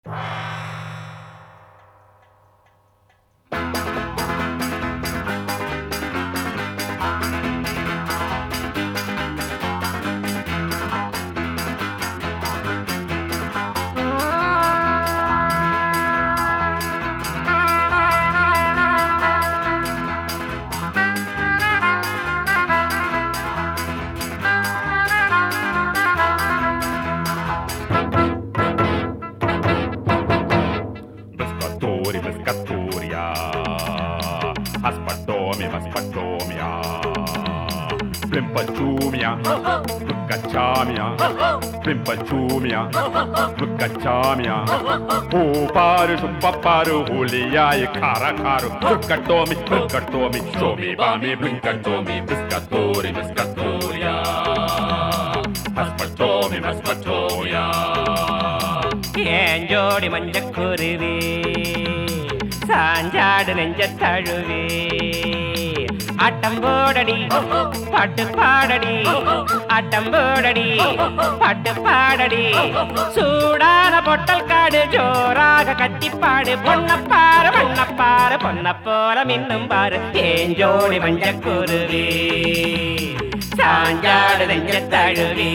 Pescatori, pescatoria. Aspatomi, aspatomia. Plimpachumia, Lucachamia, Plimpachumia, Lucachamia. Uparu, supaparu, hulia, e cara, caro. Lucatomi, Lucatomi, Shomi, Bami, Blinkatomi, Pescatori, pescatoria. Aspatomi, aspatoria. ஏன் ஜோடி மஞ்சக்குருவி சாஞ்சாடு நெஞ்ச தழுவி ஆட்டம் போடடி பாட்டு பாடடி ஆட்டம் போடடி பாட்டு பாடடி சூடான பொட்டல் காடு ஜோராக கத்திப்பாடு பொன்னப்பாரு மண்ணப்பாரு பொன்ன போல மின்னும் பாரு ஏன் ஜோடி மஞ்சக்குருவி சாஞ்சாடு நெஞ்ச தழுவி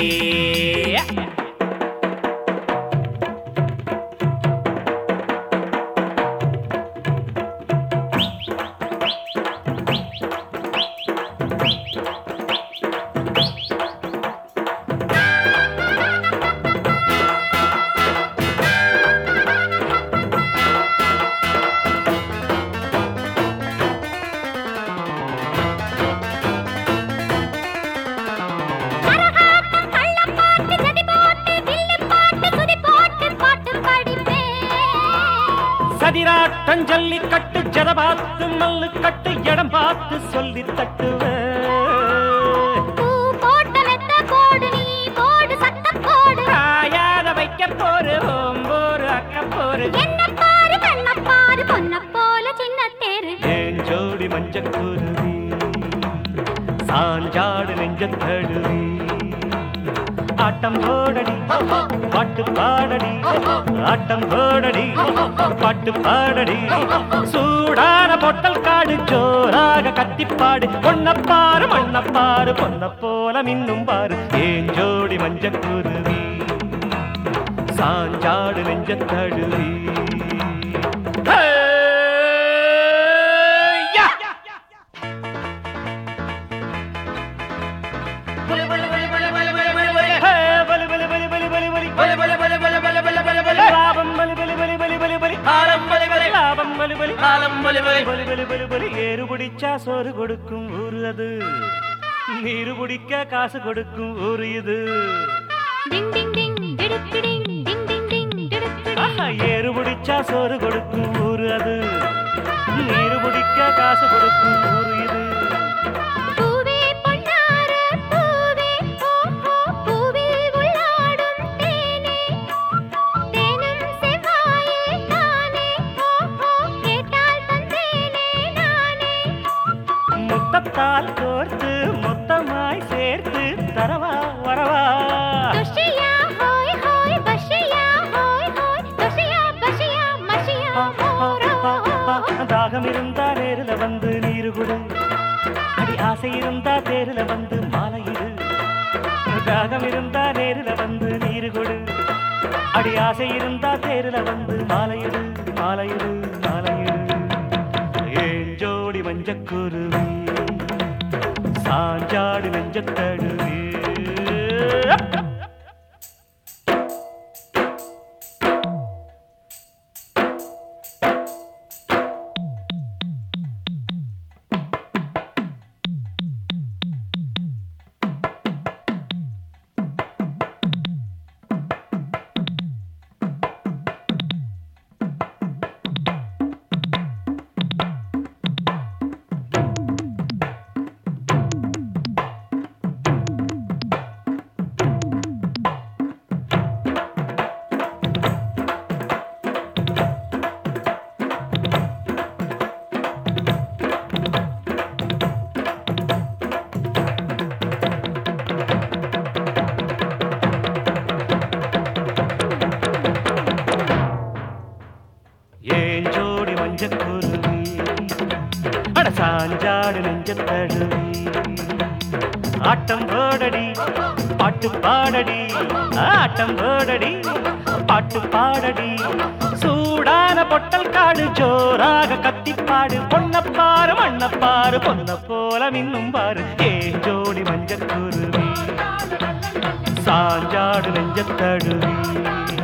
கரகாட்டம், கள்ளப்பாட்டு, ஜதிபாட்டு, வில்லுப்பாட்டு, துதிப்பாட்டு, பாட்டு படிப்பேன். சதிராட்டம் ஜல்லிக்கட்டு ஜதபாத்து மல்லு கட்டு இடம் பார்த்து சொல்லி தட்டுவேன் பூ போட்ட மெத்த போடு நீ, போடு சத்தம் போடு. காயாத வைக்க போரு ஓம்போரு அக்க போரு என்னப் பாரு, கண்ணப் பாரு, பொன்னப் போல சின்னத் தேரு. ஏன் ஜோடி மஞ்சக்குருவி சாஞ்சாடு நெஞ்ச தழுவி ஆட்டம் போடடி பாட்டு பாடடி ஆட்டம் போடடி பாட்டு பாடடி சூடான பொட்டல் காடு ஜோராக கத்திப்பாடு பொன்னப்பாரு மண்ணப்பாரு பொன்ன போல மின்னும் பாரு ஏன் ஜோடி மஞ்சக்குருவி சாஞ்சாடு நெஞ்ச தழுவி ஹேய்யா! ஹே, பலி, பலி, பலி, பலி, பலி, பலி. லாபம் பலி, பலி, பலி, பலி, பலி, பலி. லாபம் பலி, பலி. பலி, பலி, பலி, பலி. ஏறு பிடிச்சா சோறு கொடுக்கும் ஊரு அது நீரு பிடிக்க காசு கொடுக்கும் ஊரு இது டிங், டிங், டிங், டிடுக்கிடிங், டிங், டிங், டிங், டிடுக்கிடிங். ஆஹா, ஏறு பிடிச்சா சோறு கொடுக்கும் ஊரு அது நீரு பிடிக்க காசு கொடுக்கும் ஊரு இது பூவே பொன்னார பூவே, ஓ, ஓ, பூவில் உள்ளாடும் தேனே. தேனும் செவ்வாயில் தானே, ஓ, ஓ, கேட்டால் தந்தேனே நானே. முத்தத்தால் கோர்த்து மொத்தமாய் சேர்த்து தரவா வரவா துஷியா, ஹோய், ஹோய், பஷியா, ஹோய், ஹோய், துஷியா, பஷியா, மஷியா, மோரோ. தாகம் இருந்தா நேருல வந்து நீரு குடு அடி ஆசை இருந்தா தேருல வந்து மாலையிடு தாகம் இருந்தா நேருல வந்து நீரு குடு அடி ஆசை இருந்தா தேருல வந்து மாலையிடு மாலையிடு மாலையிடு ஏன் ஜோடி மஞ்சக்குருவி சாஞ்சாடு நெஞ்சத்தழுவி மஞ்சக்குருவி அட சாஞ்சாடு நெஞ்சத்தழுவி ஆட்டம் போடடி பாட்டு பாடடி ஆட்டம் போடடி பாட்டு பாடடி சூடான பொட்டல் காடு ஜோராக கத்திப்பாடு பொன்னப்பாரு மண்ணப்பாரு பொன்ன போல மின்னும் பாரு ஏ ஜோடி மஞ்சக்குருவி சாஞ்சாடு நெஞ்சத்தழுவி